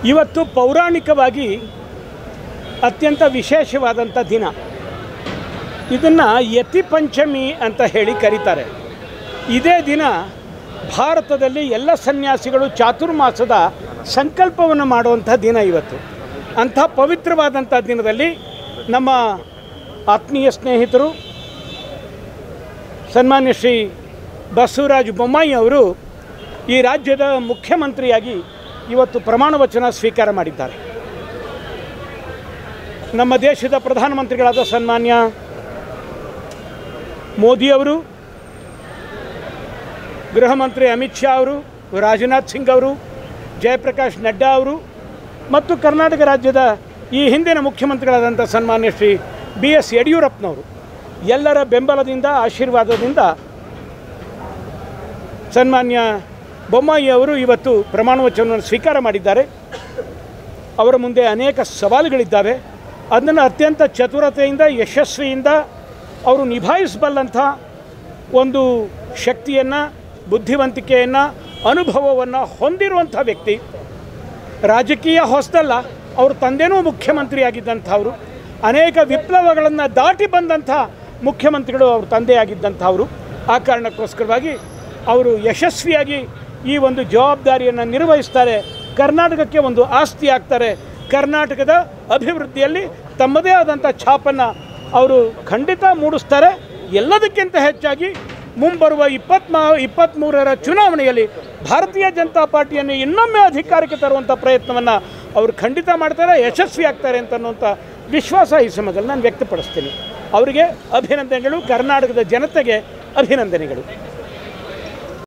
ಇವತ್ತು ಪೌರಾಣಿಕವಾಗಿ ಅತ್ಯಂತ ವಿಶೇಷವಾದಂಥ ದಿನ ಇದನ್ನು ಯತಿ ಪಂಚಮಿ ಅಂತ ಹೇಳಿ ಕರೀತಾರೆ ಇದೇ ದಿನ ಭಾರತದಲ್ಲಿ ಎಲ್ಲ ಸನ್ಯಾಸಿಗಳು ಚಾತುರ್ಮಾಸದ ಸಂಕಲ್ಪವನ್ನು ಮಾಡುವಂಥ ದಿನ ಇವತ್ತು ಅಂಥ ಪವಿತ್ರವಾದಂಥ ದಿನದಲ್ಲಿ ನಮ್ಮ ಆತ್ಮೀಯ ಸ್ನೇಹಿತರು ಸನ್ಮಾನ್ಯ ಶ್ರೀ ಬಸವರಾಜ ಬೊಮ್ಮಾಯಿ ಅವರು ಈ ರಾಜ್ಯದ ಮುಖ್ಯಮಂತ್ರಿಯಾಗಿ ಇವತ್ತು ಪ್ರಮಾಣ ವಚನ ಸ್ವೀಕಾರ ಮಾಡಿದ್ದಾರೆ ನಮ್ಮ ದೇಶದ ಪ್ರಧಾನಮಂತ್ರಿಗಳಾದ ಸನ್ಮಾನ್ಯ ಮೋದಿಯವರು ಗೃಹ ಮಂತ್ರಿ ಅಮಿತ್ ಶಾ ಅವರು ರಾಜನಾಥ್ ಸಿಂಗ್ ಅವರು ಜಯಪ್ರಕಾಶ್ ನಡ್ಡಾ ಅವರು ಮತ್ತು ಕರ್ನಾಟಕ ರಾಜ್ಯದ ಈ ಹಿಂದಿನ ಮುಖ್ಯಮಂತ್ರಿಗಳಾದಂಥ ಸನ್ಮಾನ್ಯ ಶ್ರೀ ಬಿ ಎಸ್ ಯಡಿಯೂರಪ್ಪನವರು ಎಲ್ಲರ ಬೆಂಬಲದಿಂದ ಆಶೀರ್ವಾದದಿಂದ ಸನ್ಮಾನ್ಯ ಬೊಮ್ಮಾಯಿ ಅವರು ಇವತ್ತು ಪ್ರಮಾಣ ವಚನವನ್ನು ಸ್ವೀಕಾರ ಮಾಡಿದ್ದಾರೆ ಅವರ ಮುಂದೆ ಅನೇಕ ಸವಾಲುಗಳಿದ್ದಾವೆ ಅದನ್ನು ಅತ್ಯಂತ ಚತುರತೆಯಿಂದ ಯಶಸ್ವಿಯಿಂದ ಅವರು ನಿಭಾಯಿಸಬಲ್ಲಂಥ ಒಂದು ಶಕ್ತಿಯನ್ನು ಬುದ್ಧಿವಂತಿಕೆಯನ್ನು ಅನುಭವವನ್ನು ಹೊಂದಿರುವಂಥ ವ್ಯಕ್ತಿ ರಾಜಕೀಯ ಹೊಸದಲ್ಲ ಅವ್ರ ತಂದೆನೂ ಮುಖ್ಯಮಂತ್ರಿಯಾಗಿದ್ದಂಥವರು ಅನೇಕ ವಿಪ್ಲವಗಳನ್ನು ದಾಟಿ ಬಂದಂಥ ಮುಖ್ಯಮಂತ್ರಿಗಳು ಅವ್ರ ತಂದೆಯಾಗಿದ್ದಂಥವರು ಆ ಕಾರಣಕ್ಕೋಸ್ಕರವಾಗಿ ಅವರು ಯಶಸ್ವಿಯಾಗಿ ಈ ಒಂದು ಜವಾಬ್ದಾರಿಯನ್ನು ನಿರ್ವಹಿಸ್ತಾರೆ ಕರ್ನಾಟಕಕ್ಕೆ ಒಂದು ಆಸ್ತಿ ಆಗ್ತಾರೆ ಕರ್ನಾಟಕದ ಅಭಿವೃದ್ಧಿಯಲ್ಲಿ ತಮ್ಮದೇ ಆದಂಥ ಛಾಪನ್ನು ಅವರು ಖಂಡಿತ ಮೂಡಿಸ್ತಾರೆ ಎಲ್ಲದಕ್ಕಿಂತ ಹೆಚ್ಚಾಗಿ ಮುಂಬರುವ ಇಪ್ಪತ್ಮಾ ಇಪ್ಪತ್ತ್ಮೂರರ ಚುನಾವಣೆಯಲ್ಲಿ ಭಾರತೀಯ ಜನತಾ ಪಾರ್ಟಿಯನ್ನು ಇನ್ನೊಮ್ಮೆ ಅಧಿಕಾರಕ್ಕೆ ತರುವಂಥ ಪ್ರಯತ್ನವನ್ನು ಅವರು ಖಂಡಿತ ಮಾಡ್ತಾರೆ ಯಶಸ್ವಿ ಆಗ್ತಾರೆ ಅಂತ ಅನ್ನುವಂಥ ವಿಶ್ವಾಸ ಈ ಸಮಯದಲ್ಲಿ ನಾನು ವ್ಯಕ್ತಪಡಿಸ್ತೀನಿ ಅವರಿಗೆ ಅಭಿನಂದನೆಗಳು ಕರ್ನಾಟಕದ ಜನತೆಗೆ ಅಭಿನಂದನೆಗಳು